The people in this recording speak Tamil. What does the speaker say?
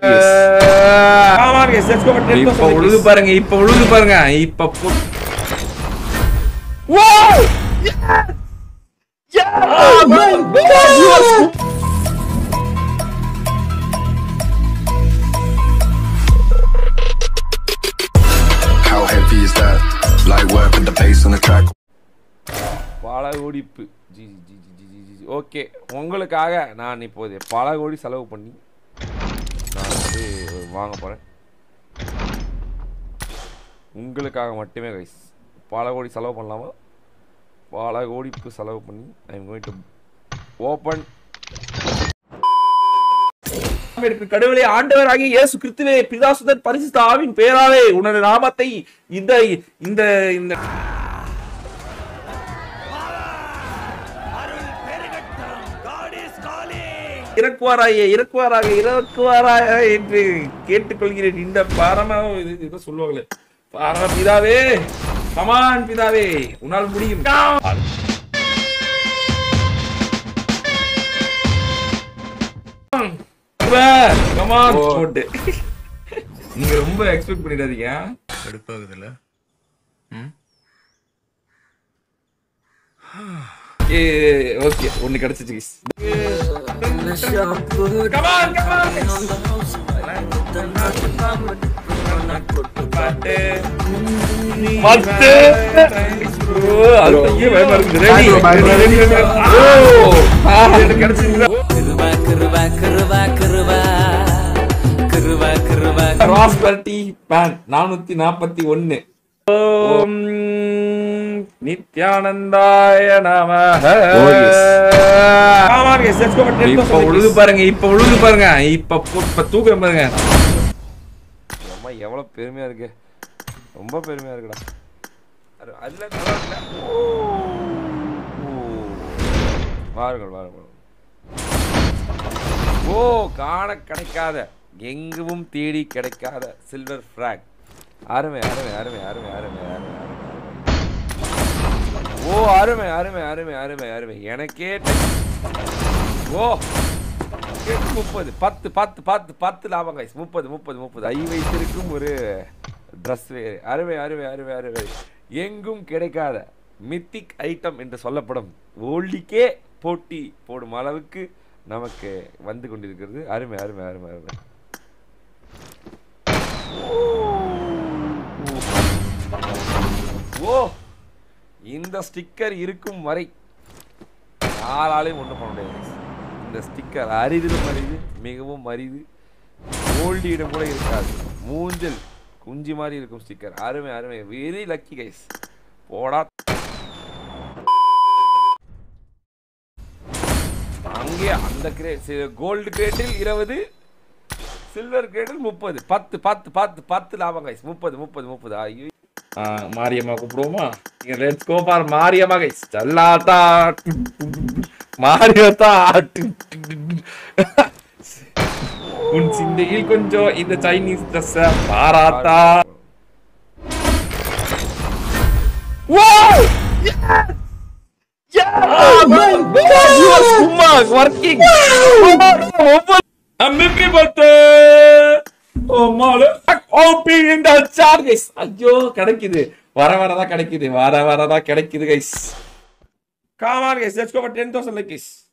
Come on guys, let's go for 10,000 இப்ப like உழுது this. பாருங்க இப்ப உழுது பாருங்க இப்ப பு- Wow! Yeah! Yeah! Oh my God! You are so How heavy is that? Light work with the bass on the track. பல கோடிப்பு ஜி ஜி ஜி ஜி ஜி ஜி ஓகே உங்களுக்காக நான் இப்போது பல கோடி செலவு பண்ணி நான் வந்து வாங்க போகிறேன் உங்களுக்காக மட்டுமே கைஸ் பல கோடி செலவு பண்ணலாமா பல கோடிப்பு செலவு பண்ணி I am going to open எனக்கு கடவுளே ஆண்டவராகிய இயேசு கிறிஸ்துவே பிதாசுதன் பரிசுத்த ஆவின் பெயராலே உனது நாமத்தை இந்த இந்த இந்த இறக்குவாராயே இறக்குவாராக இறக்குவாராய என்று கேட்டுக்கொள்கிறேன் இந்த பாரமா இது ஏதோ சொல்லுவாங்களே பாரம பிதாவே கமான் பிதாவே உன்னால் முடியும் கமான் போட்டு நீங்க ரொம்ப எக்ஸ்பெக்ட் பண்ணிடாதீங்க எடுப்பாகுதுல்ல ஏ ஓகே ஒன்னு கிடைச்சிச்சு guys. Come on, come on. பாட்டு. பத்து. ஓ, அது ஐயோ, பயமா இருக்குது. Ready? Ready, ready. ஓ, ஆ, எனக்கு கிடைச்சிருக்குதா? Prosperity Pan, 441. ஓம் நித்யானந்தாய நமஹ Oh, yes. Come on, guys, let's go for 10,000 இப்ப like உழுது this. பாருங்க இப்ப உழுது பாருங்க இப்ப பு- இப்ப தூக்குறேன் பாருங்க அம்மா எவ்வளவு பெருமையா இருக்கு ரொம்ப பெருமையா இருக்குடா அது- அதுல நல்லா இருக்குல்ல? ஓ. வாருங்கள் வாருங்கள் ஓ காண கிடைக்காத எங்கும் தேடி கிடைக்காத சில்வர் ஃபிராக் அருமை அருமை அருமை அருமை அருமை அருமை அருமை ஓ அருமை அருமை அருமை அருமை அருமை எனக்கே டெ- ஓ எட்டு முப்பது பத்து பத்து பத்து பத்து லாபம் கைஸ் முப்பது முப்பது முப்பது ஐ வைத்திருக்கும் ஒரு ட்ரெஸ் வேறு அருமை அருமை அருமை அருமை எங்கும் கிடைக்காத மித்திக் ஐட்டம் என்று சொல்லப்படும் ஓல்டிக்கே போட்டி போடும் அளவுக்கு நமக்கு வந்து கொண்டிருக்கிறது அருமை அருமை அருமை அருமை ஓ இந்த ஸ்டிக்கர் இருக்கும் வரை யாராலையும் ஒன்றும் பண்ண முடியாது guys. இந்த ஸ்டிக்கர் அரிதிலும் அரிது மிகவும் அரிது ஓல்டியிடம் கூட இருக்காது மூஞ்சல் குஞ்சு மாதிரி இருக்கும் ஸ்டிக்கர் அருமை அருமை வெரி லக்கி கைஸ் போடா அங்கே அந்த கிரேட் கோல்டு கிரேட்டில் இருபது சில்வர் கிரேட்டில் முப்பது பத்து பத்து பத்து பத்து லாபம் கைஸ் முப்பது முப்பது முப்பது ஐயோ ஆ, மாரியம்மா கூப்பிடுவோமா let's go for Mariamma guys சல்லாத்தா மாரியத்தா உன் சிந்தையில் கொஞ்சம் இந்த சைனீஸ் ட்ரெஸ் பாராத்தா Wow! Yeah! Yeah! Oh my God! You are சும்மா working. Happy birthday! Oh my Open in the chat guys. ஐயோ கிடைக்குது வர வரதான் கிடைக்குது வர வரதான் கிடைக்குது guys. Come on guys, let's go for 10,000 like this.